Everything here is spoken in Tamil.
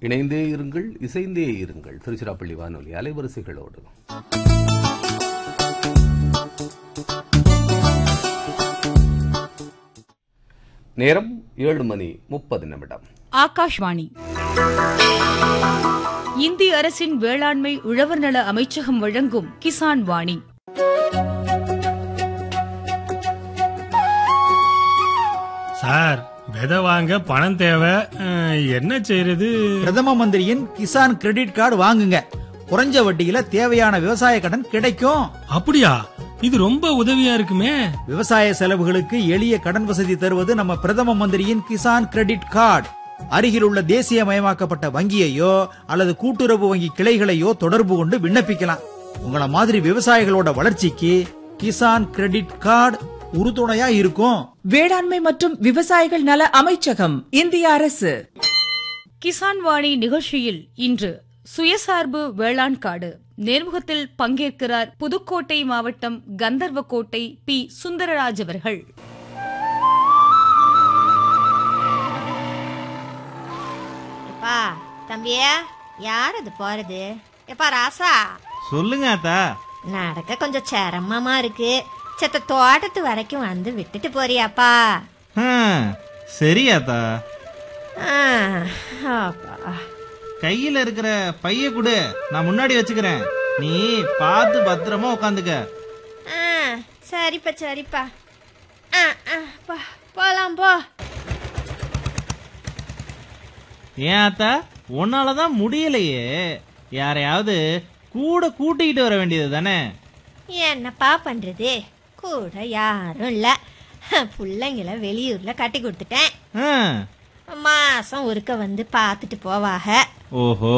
இணைந்தே இருங்கள் இசைந்தே இருங்கள் திருச்சிராப்பள்ளி வானொலி அலைவரிசைகளோடு நேரம் ஏழு மணி முப்பது நிமிடம் ஆகாஷ்வாணி இந்திய அரசின் வேளாண்மை உழவர் நல அமைச்சகம் வழங்கும் கிசான் வாணி சார் விதை வாங்க பணம் தேவை அஹ், என்ன செய்யறது பிரதம மந்திரியின் கிசான் கிரெடிட் கார்டு வாங்குங்க குறைஞ்ச வட்டியில தேவையான விவசாய கடன் கிடைக்கும் அப்படியா இது ரொம்ப உதவியா இருக்குமே விவசாய செலவுகளுக்கு எளிய கடன் வசதி தருவது நம்ம பிரதம மந்திரியின் கிசான் கிரெடிட் கார்டு அருகில் உள்ள தேசியமயமாக்கப்பட்ட வங்கியையோ அல்லது கூட்டுறவு வங்கி கிளைகளையோ தொடர்பு கொண்டு விண்ணப்பிக்கலாம் உங்கள மாதிரி விவசாயிகளோட வளர்ச்சிக்கு கிசான் கிரெடிட் கார்டு உறுதுணையா இருக்கும் வேளாண்மை மற்றும் விவசாயிகள் நல அமைச்சகம் இந்திய அரசு கிசான் வாணி நிகழ்ச்சியில் இன்று சுயசார்பு வேளாண் காடு நேர்முகத்தில் பங்கேற்கிறார் புதுக்கோட்டை மாவட்டம் கந்தர்வக்கோட்டை பி சுந்தரராஜ் அவர்கள் எப்பா தம்பியா யார் அது போறது எப்பா ராசா சொல்லுங்க அத்தா நடக்க கொஞ்சம் சிரமமா இருக்கு செத்த தோட்டத்து வரைக்கும் வந்து விட்டுட்டு போறியாப்பா ஹம், சரி அத்தா ஆ, அப்பா. கையில இருக்கிற பைய கொடு நான் முன்னாடி வச்சுக்கிறேன் நீ பார்த்து பத்திரமா உட்காந்துக்க ஆ, சரிப்பா சரிப்பா ஆ, ஆ, போ, போலாம் போ ஏன் அத்தா உன்னாலதான் முடியலையே யாரையாவது கூட கூட்டிக்கிட்டு வர வேண்டியது தானே என்னப்பா பண்றது கூட யாரும் இல்ல பிள்ளைங்கள வெளியூர்ல கட்டி கொடுத்துட்டேன் ஹம், மாசம் ஒருக்க வந்து பார்த்துட்டு போவாக ஓஹோ